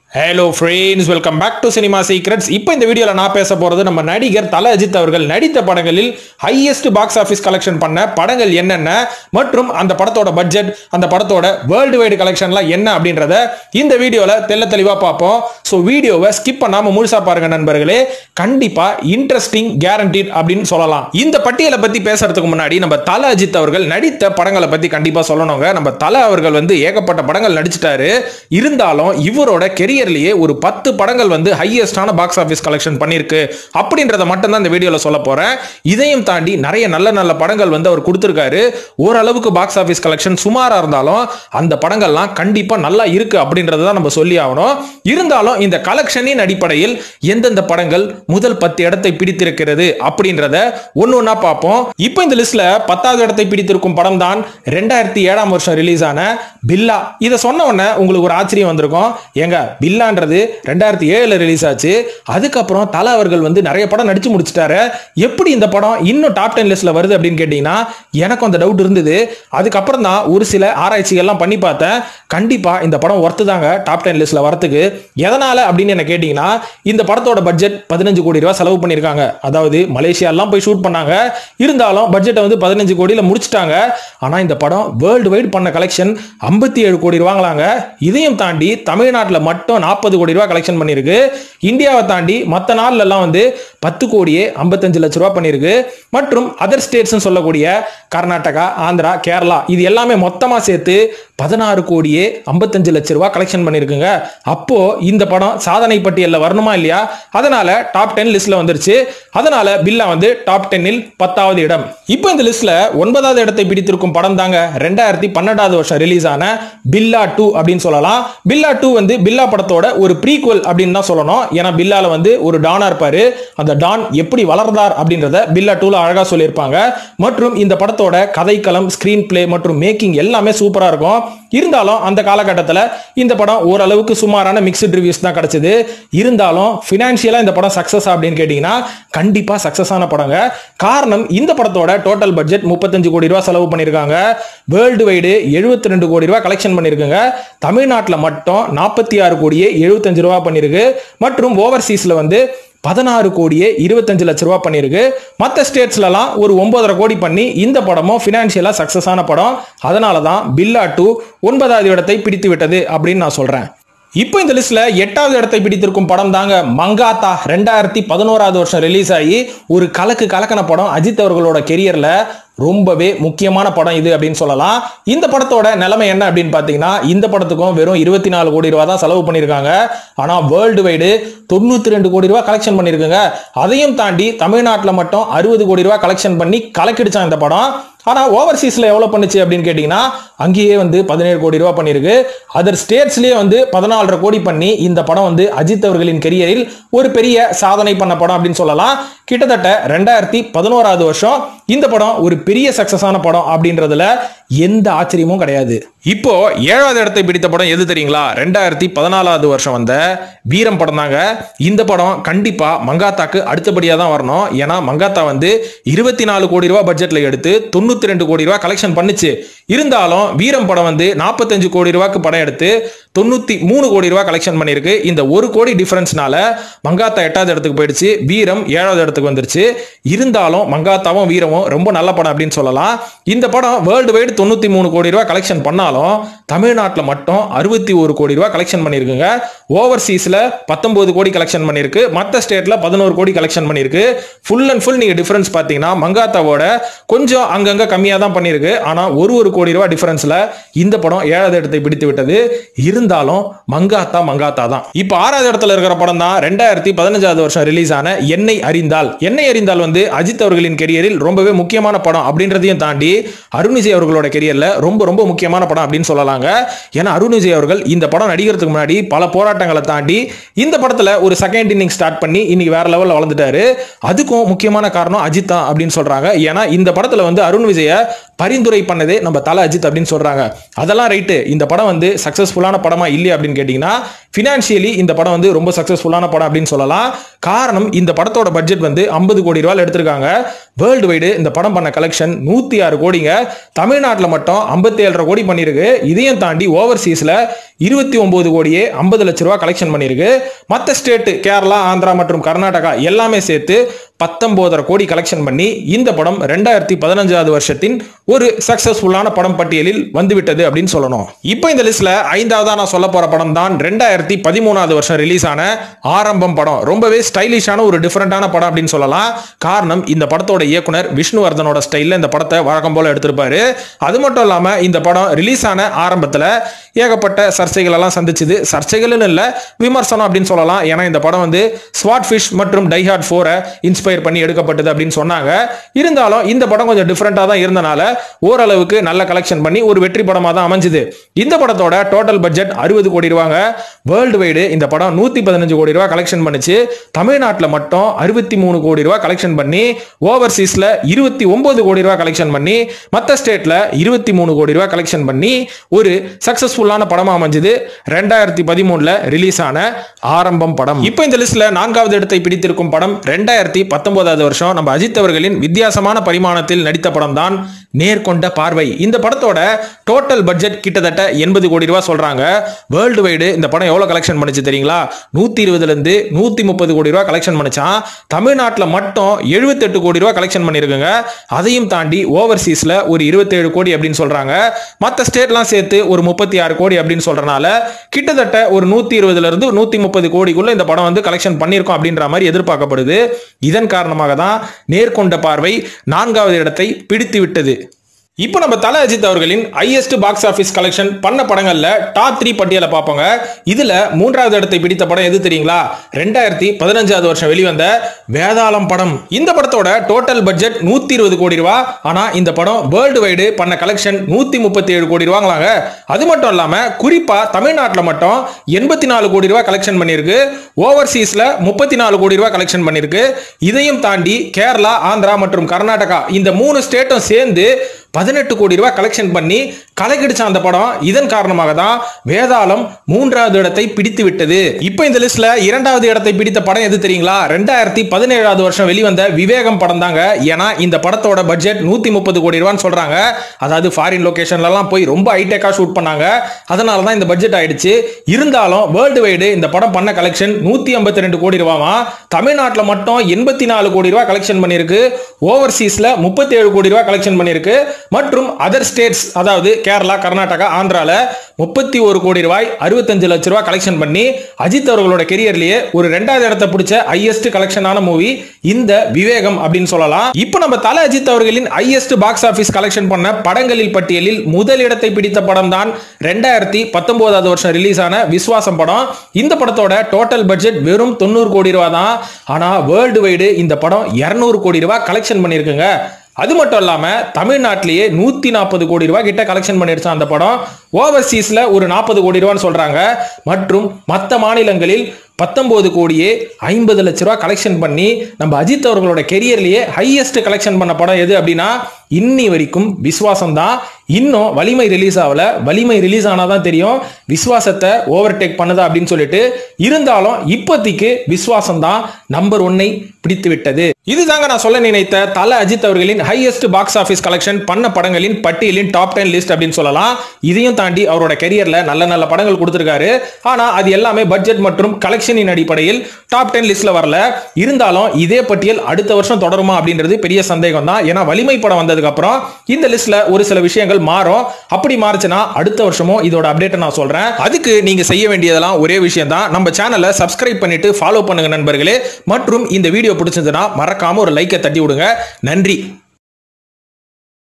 hello friends welcome back to cinema secrets இப்போ இந்த வீடியோவில் நான் பேச போகிறது நம்ம நடிகர் தல அஜித் அவர்கள் நடித்த படங்களில் ஹையஸ்ட் பாக்ஸ் ஆஃபீஸ் கலெக்ஷன் பண்ண படங்கள் என்னென்ன மற்றும் அந்த படத்தோட பட்ஜெட் அந்த படத்தோட வேர்ல்டு வைடு கலெக்ஷன்லாம் என்ன அப்படின்றத இந்த வீடியோவில் தெள்ள தெளிவாக பார்ப்போம் ஸோ வீடியோவை ஸ்கிப் பண்ணாமல் முழுசாக பாருங்க நண்பர்களே கண்டிப்பாக இன்ட்ரெஸ்டிங் கேரண்டீட் அப்படின்னு சொல்லலாம் இந்த பட்டியலை பற்றி பேசுறதுக்கு முன்னாடி நம்ம தல அஜித் அவர்கள் நடித்த படங்களை பற்றி கண்டிப்பாக சொல்லணுங்க நம்ம தல அவர்கள் வந்து ஏகப்பட்ட படங்கள் நடிச்சிட்டாரு இருந்தாலும் இவரோட கெரியர்லயே ஒரு பத்து படங்கள் வந்து ஹையஸ்டான பாக்ஸ் ஆஃபீஸ் கலெக்ஷன் பண்ணியிருக்கு அப்படின்றத மட்டும் தான் இந்த வீடியோவில் சொல்ல போறேன் இதையும் தாண்டி நிறைய நல்ல நல்ல படங்கள் வந்து அவர் கொடுத்துருக்காரு ஓரளவுக்கு பாக்ஸ் ஆஃபீஸ் கலெக்ஷன் சுமாரா இருந்தாலும் அந்த படங்கள்லாம் கண்டிப்பா நல்லா இருக்கு அப்படின்றத தான் நம்ம சொல்லி ஆகணும் இருந்தாலும் இந்த கலெக்ஷனின் அடிப்படையில் எந்தெந்த படங்கள் முதல் பத்து இடத்தை பிடித்திருக்கிறது அப்படின்றத ஒன்னு ஒன்னா பார்ப்போம் இப்போ இந்த லிஸ்ட்ல பத்தாவது இடத்தை பிடித்திருக்கும் படம் தான் ரெண்டாயிரத்தி ஏழாம் வருஷம் ரிலீஸ் ஆன பில்லா இதை சொன்ன உடனே உங்களுக்கு ஒரு ஆச்சரியம் வந்திருக்கும் ஏங்க பில்லான்றது ரெண்டாயிரத்தி ஏழுல ரிலீஸ் ஆச்சு அதுக்கப்புறம் தலை அவர்கள் வந்து நிறைய படம் நடிச்சு முடிச்சிட்டாரு எப்படி இந்த படம் இன்னும் டாப் டென் லிஸ்ட்ல வருது அப்படின்னு கேட்டீங்கன்னா எனக்கும் அந்த டவுட் இருந்தது அதுக்கப்புறம் தான் ஒரு சில ஆராய்ச்சிகள்லாம் பண்ணி பார்த்தேன் கண்டிப்பா இந்த படம் ஒர்த்து தாங்க டாப் டென் லிஸ்ட்ல வரத்துக்கு எதனால அப்படின்னு என்ன கேட்டீங்கன்னா இந்த படத்தோட பட்ஜெட் பதினஞ்சு கோடி ரூபாய் செலவு பண்ணியிருக்காங்க அதாவது மலேசியாலாம் போய் ஷூட் பண்ணாங்க இருந்தாலும் பட்ஜெட்டை வந்து பதினஞ்சு கோடியில் முடிச்சிட்டாங்க ஆனால் இந்த படம் வேர்ல்டு வைடு பண்ண கலெக்ஷன் ஐம்பத்தி ஏழு கோடி ரூபாங்களாங்க இதையும் தாண்டி தமிழ்நாட்டில் மட்டும் நாற்பது கோடி ரூபாய் கலெக்ஷன் பண்ணியிருக்கு இந்தியாவை தாண்டி மற்ற நாள்லலாம் வந்து பத்து கோடியே ஐம்பத்தஞ்சு லட்ச ரூபா பண்ணியிருக்கு மற்றும் அதர் ஸ்டேட்ஸ்னு சொல்லக்கூடிய கர்நாடகா ஆந்திரா கேரளா இது எல்லாமே மொத்தமாக சேர்த்து பதினாறு கோடியே ஐம்பத்தஞ்சு லட்ச ரூபா கலெக்ஷன் பண்ணியிருக்குங்க அப்போ இந்த படம் சாதனை பட்டியலில் வரணுமா இல்லையா அதனால டாப் டென் லிஸ்ட்ல வந்துருச்சு அதனால பில்லா வந்து டாப் டென்னில் பத்தாவது இடம் இப்போ இந்த லிஸ்ட்ல ஒன்பதாவது இடத்தை பிடித்திருக்கும் படம் தாங்க ரெண்டாயிரத்தி பன்னெண்டாவது வருஷம் ரிலீஸ் ஆன பில்லா டூ அப்படின்னு சொல்லலாம் பில்லா டூ வந்து பில்லா படத்தோட ஒரு ப்ரீக்வல் அப்படின்னு தான் சொல்லணும் ஏன்னா பில்லால வந்து ஒரு டானா இருப்பாரு அந்த டான் எப்படி வளர்ந்தார் அப்படின்றத பில்லா டூல அழகா சொல்லியிருப்பாங்க மற்றும் இந்த படத்தோட கதைக்களம் ஸ்கிரீன் பிளே மற்றும் மேக்கிங் எல்லாமே சூப்பரா இருக்கும் இருந்தாலும் அந்த காலகட்டத்தில் இந்த படம் ஓரளவுக்கு சுமாரான மிக்சட் ரிவ்யூஸ் தான் கிடைச்சது இருந்தாலும் ஃபினான்ஷியலாக இந்த படம் சக்ஸஸ் அப்படின்னு கேட்டிங்கன்னா கண்டிப்பாக சக்ஸஸான படங்க காரணம் இந்த படத்தோட டோட்டல் பட்ஜெட் முப்பத்தஞ்சு கோடி ரூபா செலவு பண்ணியிருக்காங்க வேர்ல்டு வைடு எழுபத்தி ரெண்டு கோடி ரூபா கலெக்ஷன் பண்ணியிருக்குங்க தமிழ்நாட்டில் மட்டும் நாற்பத்தி ஆறு கோடியே எழுபத்தஞ்சு ரூபா பண்ணியிருக்கு மற்றும் ஓவர்சீஸில் வந்து பதினாறு கோடியே இருபத்தஞ்சு லட்ச ரூபா பண்ணியிருக்கு மற்ற ஸ்டேட்ஸ்லலாம் ஒரு ஒன்பதரை கோடி பண்ணி இந்த படமும் ஃபினான்ஷியலாக சக்ஸஸ் ஆன படம் அதனால தான் பில்லா டூ ஒன்பதாவது இடத்தை பிடித்து விட்டது அப்படின்னு நான் சொல்கிறேன் இப்போ இந்த லிஸ்ட்ல எட்டாவது இடத்தை பிடித்திருக்கும் படம் தாங்க மங்காத்தா ரெண்டாயிரத்தி பதினோராவது வருஷம் ரிலீஸ் ஆகி ஒரு கலக்கு கலக்கன படம் அஜித் அவர்களோட கெரியர்ல ரொம்பவே முக்கியமான படம் இது அப்படின்னு சொல்லலாம் இந்த படத்தோட நிலைமை என்ன அப்படின்னு பார்த்தீங்கன்னா இந்த படத்துக்கும் வெறும் இருபத்தி நாலு கோடி ரூபா தான் செலவு பண்ணியிருக்காங்க ஆனால் வேர்ல்டு வைடு தொண்ணூற்றி ரெண்டு கோடி ரூபா கலெக்ஷன் பண்ணியிருக்குங்க அதையும் தாண்டி தமிழ்நாட்டில் மட்டும் அறுபது கோடி ரூபா கலெக்ஷன் பண்ணி கலக்கிடுச்சான் இந்த படம் ஆனால் ஓவர்சீஸில் எவ்வளோ பண்ணுச்சு அப்படின்னு கேட்டிங்கன்னா அங்கேயே வந்து பதினேழு கோடி ரூபா பண்ணியிருக்கு அதர் ஸ்டேட்ஸ்லேயே வந்து பதினாலரை கோடி பண்ணி இந்த படம் வந்து அஜித் அவர்களின் கெரியரில் ஒரு பெரிய சாதனை பண்ண படம் அப்படின்னு சொல்லலாம் கிட்டத்தட்ட ரெண்டாயிரத்தி பதினோராவது வருஷம் இந்த படம் ஒரு பெரிய சக்சஸான படம் அப்படின்றதுல எந்த ஆச்சரியமும் கிடையாது இப்போ ஏழாவது இடத்தை பிடித்த படம் எது தெரியுங்களா ரெண்டாயிரத்தி பதினாலாவது வருஷம் வந்த வீரம் படம் தாங்க இந்த படம் கண்டிப்பா மங்காத்தாக்கு அடுத்தபடியாக தான் வரணும் ஏன்னா மங்காத்தா வந்து இருபத்தி நாலு கோடி ரூபாய் பட்ஜெட்ல எடுத்து தொண்ணூத்தி ரெண்டு கோடி ரூபாய் கலெக்ஷன் பண்ணுச்சு இருந்தாலும் வீரம் படம் வந்து நாற்பத்தஞ்சு கோடி ரூபாய்க்கு படம் எடுத்து தொண்ணூத்தி மூணு கோடி ரூபாய் கலெக்ஷன் பண்ணியிருக்கு இந்த ஒரு கோடி டிஃபரன்ஸ்னால மங்காத்தா எட்டாவது இடத்துக்கு போயிடுச்சு வீரம் ஏழாவது இடத்துக்கு வந்துருச்சு இருந்தாலும் மங்காத்தாவும் வீரமும் ரொம்ப நல்ல படம் அப்படின்னு சொல்லலாம் இந்த படம் வேர்ல்டு வைடு தொண்ணூத்தி மூணு கோடி ரூபாய் கலெக்ஷன் பண்ணாலும் தமிழ்நாட்டில் மட்டும் அறுபத்தி ஒரு கோடி ரூபாய் கலெக்ஷன் பண்ணியிருக்குங்க ஓவர்சீஸ்ல பத்தொன்பது கோடி கலெக்ஷன் பண்ணியிருக்கு மற்ற ஸ்டேட்ல பதினோரு கோடி கலெக்ஷன் பண்ணியிருக்கு ஃபுல் அண்ட் ஃபுல் நீங்க டிஃபரன்ஸ் பார்த்தீங்கன்னா மங்காத்தாவோட கொஞ்சம் அங்கங்க கம்மியாக தான் பண்ணியிருக்கு ஆனால் ஒரு ஒரு கோடி ரூபாய் டிஃபரன்ஸ்ல இந்த படம் ஏழாவது இடத்தை பிடித்து விட்டது இருந்தாலும் மங்காத்தா மங்காத்தா தான் இப்போ ஆறாவது இடத்துல இருக்கிற படம் தான் ரெண்டாயிரத்தி பதினஞ்சாவது வருஷம் ரிலீஸ் ஆன என்னை அறிந்தால் என்னை அறிந்தால் வந்து அஜித் அவர்களின் கெரியரில் ரொம்பவே முக்கியமான படம் அப்படின்றதையும் தாண்டி அருண் விஜய் அவர்களோட கெரியர்ல ரொம்ப ரொம்ப முக்கியமான படம் அப்படின்னு சொல்லலாங்க ஏன்னா அருண் விஜய் அவர்கள் இந்த படம் நடிக்கிறதுக்கு முன்னாடி பல போராட்டங்களை தாண்டி இந்த படத்துல ஒரு செகண்ட் இன்னிங் ஸ்டார்ட் பண்ணி இன்னைக்கு வேற லெவலில் வளர்ந்துட்டாரு அதுக்கும் முக்கியமான காரணம் அஜித் தான் அப்படின்னு சொல்றாங்க ஏன்னா இந்த படத்துல வந்து அருண் விஜய பரிந்துரை பண்ணதே நம்ம தலை அஜித் அப்படின்னு சொல்றாங்க அதெல்லாம் ரைட்டு இந்த படம் வந்து சக்சஸ்ஃபுல்லான படமா இல்லையா அப்படின்னு கேட்டீங்கன்னா ஃபினான்ஷியலி இந்த படம் வந்து ரொம்ப சக்ஸஸ்ஃபுல்லான படம் அப்படின்னு சொல்லலாம் காரணம் இந்த படத்தோட பட்ஜெட் வந்து ஐம்பது கோடி ரூபாய் எடுத்திருக்காங்க வேர்ல்டு வைடு இந்த படம் பண்ண கலெக்ஷன் நூற்றி ஆறு கோடிங்க தமிழ்நாட்டில் மட்டும் ஐம்பத்தி ஏழரை கோடி பண்ணியிருக்கு இதையும் தாண்டி ஓவர்சீஸில் இருபத்தி ஒன்பது கோடியே ஐம்பது லட்ச ரூபா கலெக்ஷன் பண்ணியிருக்கு மற்ற ஸ்டேட்டு கேரளா ஆந்திரா மற்றும் கர்நாடகா எல்லாமே சேர்த்து பத்தொன்பதரை கோடி கலெக்ஷன் பண்ணி இந்த படம் ரெண்டாயிரத்தி பதினஞ்சாவது வருஷத்தின் ஒரு சக்சஸ்ஃபுல்லான படம் பட்டியலில் வந்துவிட்டது அப்படின்னு சொல்லணும் இப்போ இந்த லிஸ்ட்ல ஐந்தாவதா நான் சொல்ல போற படம் தான் ரெண்டாயிரத்தி பதிமூணாவது வருஷம் ரிலீஸ் ஆன ஆரம்பம் படம் ரொம்பவே ஸ்டைலிஷான ஒரு டிஃபரெண்டான படம் அப்படின்னு சொல்லலாம் காரணம் இந்த படத்தோட இயக்குனர் விஷ்ணுவர்தனோட ஸ்டைலில் இந்த படத்தை வழக்கம் போல எடுத்திருப்பாரு அது மட்டும் இல்லாம இந்த படம் ரிலீஸ் ஆன ஆரம்பத்தில் ஏகப்பட்ட சர்ச்சைகள் எல்லாம் சந்திச்சுது சர்ச்சைகள்னு இல்லை விமர்சனம் அப்படின்னு சொல்லலாம் ஏன்னா இந்த படம் வந்து ஸ்வாட் ஃபிஷ் மற்றும் டைஹார்ட் ஃபோரை இன்ஸ்பயர் பண்ணி எடுக்கப்பட்டது அப்படின்னு சொன்னாங்க இருந்தாலும் இந்த படம் கொஞ்சம் டிஃப்ரெண்டாக தான் இருந்தனால ஓரளவுக்கு நல்ல கலெக்ஷன் பண்ணி ஒரு வெற்றி படமாக தான் அமைஞ்சுது இந்த படத்தோட டோட்டல் பட்ஜெட் அறுபது கோடி ரூபாங்க வேர்ல்டு வைடு இந்த படம் நூற்றி பதினஞ்சு கோடி ரூபாய் கலெக்ஷன் பண்ணுச்சு தமிழ்நாட்டில் மட்டும் அறுபத்தி மூணு கோடி ரூபாய் கலெக்ஷன் பண்ணி ஓவர்சீஸில் இருபத்தி ஒன்பது கோடி ரூபாய் கலெக்ஷன் பண்ணி மற்ற ஸ்டேட்டில் இருபத்தி மூணு கோடி ரூபாய் கலெக்ஷன் பண்ணி ஒரு சக்சஸ்ஃபுல்லான படமாக அமைஞ்சது ரெண்டாயிரத்தி பதிமூணுல ரிலீஸ் ஆன ஆரம்பம் படம் இப்போ இந்த லிஸ்ட்ல நான்காவது இடத்தை பிடித்திருக்கும் படம் ரெண்டாயிரத்தி பத்தொன்பதாவது வருஷம் நம்ம அஜித் அவர்களின் வித்தியாசமான பரிமாணத்தில் நடித்த படம் தான் நேர்கொண்ட பார்வை இந்த படத்தோட டோட்டல் பட்ஜெட் கிட்டத்தட்ட எண்பது கோடி ரூபாய் சொல்றாங்க வேர்ல்டு வைடு இந்த படம் எவ்வளவு கலெக்ஷன் பண்ணுச்சு தெரியுங்களா நூத்தி இருபதுல இருந்து நூத்தி முப்பது கோடி ரூபாய் கலெக்ஷன் பண்ணுச்சான் தமிழ்நாட்டில் மட்டும் எழுபத்தெட்டு கோடி ரூபாய் கலெக்ஷன் பண்ணியிருக்குங்க அதையும் தாண்டி ஓவர்சீஸ்ல ஒரு இருபத்தேழு கோடி அப்படின்னு சொல்றாங்க மற்ற ஸ்டேட்லாம் சேர்த்து ஒரு முப்பத்தி ஆறு கோடி அப்படின்னு சொல்றனால கிட்டத்தட்ட ஒரு நூத்தி இருபதுல இருந்து நூத்தி முப்பது கோடிக்குள்ள இந்த படம் வந்து கலெக்ஷன் பண்ணியிருக்கோம் அப்படின்ற மாதிரி எதிர்பார்க்கப்படுது இதன் காரணமாக தான் நேர்கொண்ட பார்வை நான்காவது இடத்தை பிடித்து விட்டது இப்போ நம்ம தல அஜித் அவர்களின் ஹையஸ்ட் பாக்ஸ் ஆஃபீஸ் கலெக்ஷன் பண்ண படங்கள்ல டாப் த்ரீ பட்டியலை பார்ப்போங்க இதுல மூன்றாவது இடத்தை பிடித்த படம் எது தெரியுங்களா ரெண்டாயிரத்தி பதினஞ்சாவது வருஷம் வெளிவந்த வேதாளம் படம் இந்த படத்தோட டோட்டல் பட்ஜெட் நூத்தி இருபது கோடி ரூபா ஆனா இந்த படம் வேர்ல்டு வைடு பண்ண கலெக்ஷன் நூத்தி முப்பத்தி ஏழு கோடி ரூபாங்களாங்க அது மட்டும் இல்லாம குறிப்பா தமிழ்நாட்டில் மட்டும் எண்பத்தி நாலு கோடி ரூபாய் கலெக்ஷன் பண்ணியிருக்கு ஓவர்சீஸ்ல முப்பத்தி நாலு கோடி ரூபாய் கலெக்ஷன் பண்ணியிருக்கு இதையும் தாண்டி கேரளா ஆந்திரா மற்றும் கர்நாடகா இந்த மூணு ஸ்டேட்டும் சேர்ந்து பதினெட்டு கோடி ரூபாய் கலெக்ஷன் பண்ணி கலைக்கடிச்ச அந்த படம் இதன் காரணமாக தான் வேதாளம் மூன்றாவது இடத்தை பிடித்து விட்டது இப்போ இந்த லிஸ்ட்ல இரண்டாவது இடத்தை பிடித்த படம் எது தெரியுங்களா ரெண்டாயிரத்தி பதினேழாவது வருஷம் வெளிவந்த விவேகம் படம் தாங்க ஏன்னா இந்த படத்தோட பட்ஜெட் நூத்தி முப்பது கோடி ரூபான்னு சொல்றாங்க அதாவது ஃபாரின் லொகேஷன்லலாம் போய் ரொம்ப ஹைடெக்கா ஷூட் பண்ணாங்க அதனால தான் இந்த பட்ஜெட் ஆயிடுச்சு இருந்தாலும் வேர்ல்டு வைடு இந்த படம் பண்ண கலெக்ஷன் நூத்தி ஐம்பத்தி ரெண்டு கோடி ரூபாவா தமிழ்நாட்டில் மட்டும் எண்பத்தி நாலு கோடி ரூபாய் கலெக்ஷன் பண்ணியிருக்கு ஓவர்சீஸ்ல முப்பத்தி ஏழு கோடி ரூபாய் கலெக்ஷன் பண்ணியிருக்கு மற்றும் அதர் ஸ்டேட்ஸ் அதாவது கேரளா கர்நாடகா ஆந்திரால முப்பத்தி ஒரு கோடி ரூபாய் அறுபத்தஞ்சு லட்ச ரூபாய் கலெக்ஷன் பண்ணி அஜித் அவர்களோட கெரியர்லயே ஒரு ரெண்டாவது இடத்தை பிடிச்ச ஹையஸ்ட் கலெக்ஷனான மூவி இந்த விவேகம் அப்படின்னு சொல்லலாம் இப்போ நம்ம தல அஜித் அவர்களின் ஹையஸ்ட் பாக்ஸ் ஆபீஸ் கலெக்ஷன் பண்ண படங்களில் பட்டியலில் முதல் இடத்தை பிடித்த படம் தான் ரெண்டாயிரத்தி பத்தொன்பதாவது வருஷம் ரிலீஸ் ஆன விஸ்வாசம் படம் இந்த படத்தோட டோட்டல் பட்ஜெட் வெறும் தொண்ணூறு கோடி ரூபாய் தான் ஆனா வேர்ல்டு வைடு இந்த படம் இருநூறு கோடி ரூபாய் கலெக்ஷன் பண்ணியிருக்குங்க அது மட்டும் இல்லாம தமிழ்நாட்டிலேயே நூத்தி நாற்பது கோடி ரூபாய் கிட்ட கலெக்ஷன் பண்ணிருச்சான் அந்த படம் ஓவர்சீஸ்ல ஒரு நாற்பது கோடி ரூபான்னு சொல்றாங்க மற்றும் மற்ற மாநிலங்களில் பத்தொன்பது கோடியே ஐம்பது லட்ச ரூபா கலெக்ஷன் பண்ணி நம்ம அஜித் அவர்களோட கெரியர்லயே ஹையஸ்ட் கலெக்ஷன் பண்ண படம் எது அப்படின்னா இன்னி வரைக்கும் விஸ்வாசம் தான் இன்னும் வலிமை ரிலீஸ் ஆகல வலிமை ரிலீஸ் ஆனாதான் தெரியும் விஸ்வாசத்தை ஓவர்டேக் பண்ணுதா அப்படின்னு சொல்லிட்டு இருந்தாலும் இப்போதைக்கு விஸ்வாசம் தான் நம்பர் ஒன்னை பிடித்து விட்டது இதுதாங்க நான் சொல்ல நினைத்த தல அஜித் அவர்களின் ஹையஸ்ட் பாக்ஸ் ஆஃபீஸ் கலெக்ஷன் பண்ண படங்களின் பட்டியலின் டாப் டென் லிஸ்ட் அப்படின்னு சொல்லலாம் இதையும் தாண்டி அவரோட கெரியர்ல நல்ல நல்ல படங்கள் கொடுத்திருக்காரு ஆனா அது எல்லாமே பட்ஜெட் மற்றும் கலெக்ஷனின் அடிப்படையில் டாப் டென் லிஸ்ட்ல வரல இருந்தாலும் இதே பட்டியல் அடுத்த வருஷம் தொடருமா அப்படின்றது பெரிய சந்தேகம் தான் ஏன்னா வலிமை படம் வந்ததுக்கு அப்புறம் இந்த லிஸ்ட்ல ஒரு சில விஷயங்கள் மாறும் அப்படி மாறுச்சுன்னா அடுத்த வருஷமும் இதோட அப்டேட்டை நான் சொல்றேன் அதுக்கு நீங்க செய்ய வேண்டியதெல்லாம் ஒரே விஷயம் தான் நம்ம சேனலை சப்ஸ்கிரைப் பண்ணிட்டு ஃபாலோ பண்ணுங்க நண்பர்களே மற்றும் இந்த வீடியோ பிடிச்சிருந்ததுன்னா மறக்காம ஒரு லைக்கை தட்டி விடுங்க நன்றி